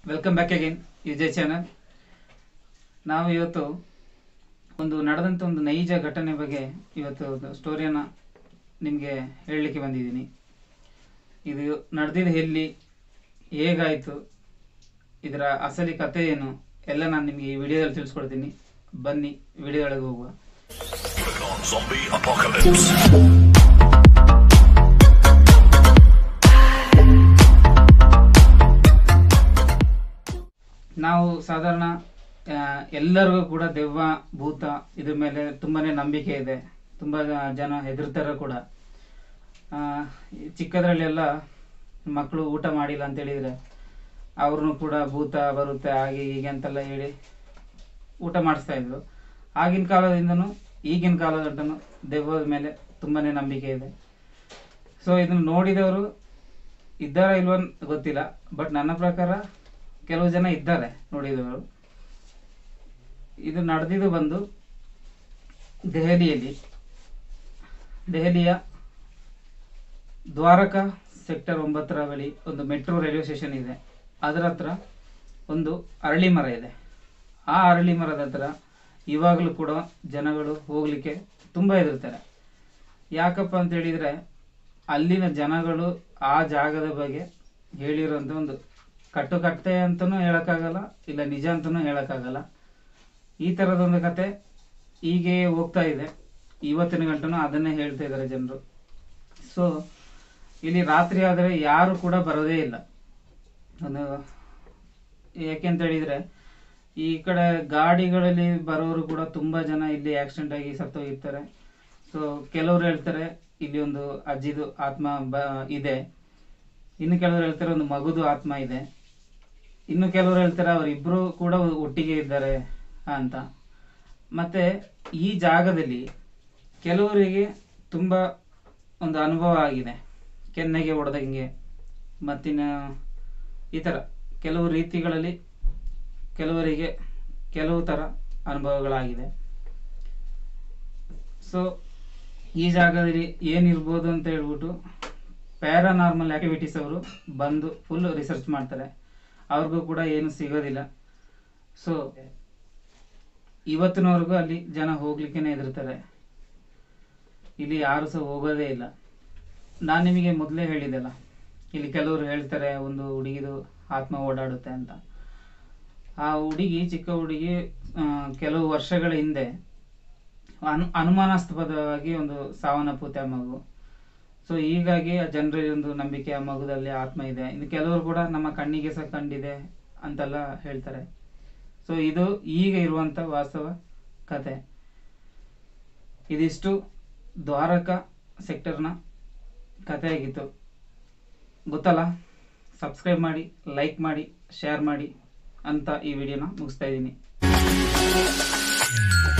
Welcome back again Vijay channel ನಾವು ಇವತ್ತು ಒಂದು ನಡೆದಂಥ ಒಂದು ನೈಜ ಘಟನೆ ಬಗ್ಗೆ ಇವತ್ತು ಒಂದು ಸ್ಟೋರಿಯನ್ನು ನಿಮಗೆ ಹೇಳಲಿಕ್ಕೆ ಬಂದಿದ್ದೀನಿ ಇದು ನಡೆದಿದ್ದು ಎಲ್ಲಿ ಹೇಗಾಯಿತು ಇದರ ಅಸಲಿ ಕಥೆ ಏನು ಎಲ್ಲ ನಾನು ನಿಮಗೆ ಈ ವಿಡಿಯೋದಲ್ಲಿ ತಿಳಿಸ್ಕೊಡ್ತೀನಿ ಬನ್ನಿ ವಿಡಿಯೋದೊಳಗೆ ಹೋಗುವ on zombie apocalypse. ನಾವು ಸಾಧಾರಣ ಆ, ಎಲ್ಲರಿಗೂ ಕೂಡ ದೆವ್ವ ಭೂತ ಇದ್ರ ಮೇಲೆ ತುಂಬಾನೇ ನಂಬಿಕೆ ಇದೆ ತುಂಬಾ ಜ- ಜನ ಹೆದರ್ತಾರೆ ಕೂಡ ಆ, ಈ ಚಿಕ್ಕದ್ರಲ್ಲೆಲ್ಲ ಮಕ್ಕಳು ಊಟ ಮಾಡಿಲ್ಲ ಅಂತ ಹೇಳಿದ್ರೆ ಅವ್ರನ್ನು ಕೂಡ ಭೂತ ಬರುತ್ತೆ ಹಾಗೆ ಹೀಗೆ ಅಂತೆಲ್ಲ ಹೇಳಿ ಊಟ ಮಾಡಿಸ್ತಾ ಇದ್ರು ಆಗಿನ ಕಾಲದಿಂದನೂ ಈಗಿನ ಕಾಲಗಂಟನು ದೆವ್ವದ ಮೇಲೆ ತುಂಬಾನೇ ನಂಬಿಕೆ ಇದೆ ಸೊ ಇದನ್ನು ನೋಡಿದವರು ಇದ್ದಾರಾ ಇಲ್ವ ಅಂತ ಗೊತ್ತಿಲ್ಲ ಬಟ್ ನನ್ನ ಪ್ರಕಾರ ಕೆಲವು ಜನ ಇದ್ದಾರೆ ನೋಡಿದವರು ಇದು ನಡೆದಿದ್ದು ಬಂದು ದೆಹಲಿಯಲ್ಲಿ ದೆಹಲಿಯ ದ್ವಾರಕಾ ಸೆಕ್ಟರ್ ಒಂಬತ್ತರ ಬಳಿ ಒಂದು ಮೆಟ್ರೋ ರೈಲ್ವೆ ಸ್ಟೇಷನ್ ಇದೆ ಅದರ ಹತ್ರ ಒಂದು ಅರಳಿ ಮರ ಇದೆ ಆ ಅರಳಿ ಮರದ ಹತ್ರ ಇವಾಗಲೂ ಕೂಡ ಜನಗಳು ಹೋಗ್ಲಿಕ್ಕೆ ತುಂಬ ಹೆದರ್ತಾರೆ ಯಾಕಪ್ಪ ಅಂತ ಹೇಳಿದ್ರೆ ಅಲ್ಲಿನ ಜನಗಳು ಆ ಜಾಗದ ಬಗ್ಗೆ ಹೇಳಿರೋಂಥ ಒಂದು ಕಟ್ಟುಕತೆ ಅಂತಲೂ ಹೇಳೋಕ್ಕಾಗಲ್ಲ ಇಲ್ಲ ನಿಜ ಅಂತಲೂ ಹೇಳೋಕ್ಕಾಗಲ್ಲ ಈ ಥರದೊಂದು ಕತೆ ಹೀಗೆ ಹೋಗ್ತಾ ಇದೆ ಇವತ್ತಿನ ಗಂಟನೂ ಅದನ್ನೇ ಹೇಳ್ತಾ ಇದ್ದಾರೆ ಜನರು ಸೊ ಇಲ್ಲಿ ರಾತ್ರಿ ಆದರೆ ಯಾರು ಕೂಡ ಬರೋದೇ ಇಲ್ಲ ಒಂದು ಯಾಕೆಂತ ಹೇಳಿದ್ರೆ ಈ ಕಡೆ ಗಾಡಿಗಳಲ್ಲಿ ಬರೋರು ಕೂಡ ತುಂಬಾ ಜನ ಇಲ್ಲಿ ಆಕ್ಸಿಡೆಂಟ್ ಆಗಿ ಸತ್ತೋಗಿರ್ತಾರೆ ಸೊ ಕೆಲವರು ಹೇಳ್ತಾರೆ ಇಲ್ಲಿ ಒಂದು ಅಜ್ಜಿದು ಆತ್ಮ ಬ ಇದೆ ಇನ್ನು ಕೆಲವರು ಹೇಳ್ತಾರೆ ಒಂದು ಮಗುದು ಆತ್ಮ ಇದೆ ಇನ್ನು ಕೆಲವರು ಹೇಳ್ತಾರೆ ಅವರಿಬ್ರು ಕೂಡ ಒಟ್ಟಿಗೆ ಇದ್ದಾರೆ ಅಂತ ಮತ್ತೆ ಈ ಜಾಗದಲ್ಲಿ ಕೆಲವರಿಗೆ ತುಂಬಾ ಒಂದು ಅನುಭವ ಆಗಿದೆ ಕೆನ್ನೆಗೆ ಹೊಡೆದಂಗೆ ಮತ್ತಿನ ಈ ಥರ ಕೆಲವು ರೀತಿಗಳಲ್ಲಿ ಕೆಲವರಿಗೆ ಕೆಲವು ಥರ ಅನುಭವಗಳಾಗಿದೆ ಸೊ ಈ ಜಾಗದಲ್ಲಿ ಏನಿರ್ಬೋದು ಅಂತ ಹೇಳ್ಬಿಟ್ಟು ಪ್ಯಾರಾನಾರ್ಮಲ್ ಆಕ್ಟಿವಿಟೀಸ್ ಅವರು ಬಂದು ಫುಲ್ ರಿಸರ್ಚ್ ಮಾಡ್ತಾರೆ ಅವ್ರಿಗೂ ಕೂಡ ಏನು ಸಿಗೋದಿಲ್ಲ ಸೊ ಇವತ್ತಿನವರೆಗೂ ಅಲ್ಲಿ ಜನ ಹೋಗ್ಲಿಕ್ಕೇನೆ ಹೆದರ್ತಾರೆ ಇಲ್ಲಿ ಯಾರು ಸಹ ಹೋಗೋದೇ ಇಲ್ಲ ನಾನು ನಿಮಗೆ ಮೊದಲೇ ಹೇಳಿದ್ದೆಲ್ಲ ಇಲ್ಲಿ ಕೆಲವರು ಹೇಳ್ತಾರೆ ಒಂದು ಹುಡುಗಿದು ಆತ್ಮ ಓಡಾಡುತ್ತೆ ಅಂತ ಆ ಹುಡುಗಿ ಚಿಕ್ಕ ಹುಡುಗಿ ಆ, ಕೆಲವು ವರ್ಷಗಳ ಹಿಂದೆ ಅನು ಅನುಮಾನಾಸ್ಪದವಾಗಿ ಒಂದು ಸಾವನ್ನಪ್ಪುತ್ತೆ ಆ ಮಗು ಸೊ ಹೀಗಾಗಿ ಆ ಜನರಲ್ಲಿ ಒಂದು ನಂಬಿಕೆ ಆ ಮಗುದಲ್ಲಿ ಆತ್ಮ ಇದೆ ಇನ್ನು ಕೆಲವರು ಕೂಡ ನಮ್ಮ ಕಣ್ಣಿಗೆ ಸಹ ಕಂಡಿದೆ ಅಂತೆಲ್ಲ ಹೇಳ್ತಾರೆ ಸೊ ಇದು ಈಗ ಇರುವಂತ ವಾಸ್ತವ ಕತೆ ಇದಿಷ್ಟು ದ್ವಾರಕ ಸೆಕ್ಟರ್ನ ಕತೆ ಆಗಿತ್ತು ಗೊತ್ತಲ್ಲ ಸಬ್ಸ್ಕ್ರೈಬ್ ಮಾಡಿ ಲೈಕ್ ಮಾಡಿ ಶೇರ್ ಮಾಡಿ ಅಂತ ಈ ವಿಡಿಯೋನ ಮುಗಿಸ್ತಾ ಇದ್ದೀನಿ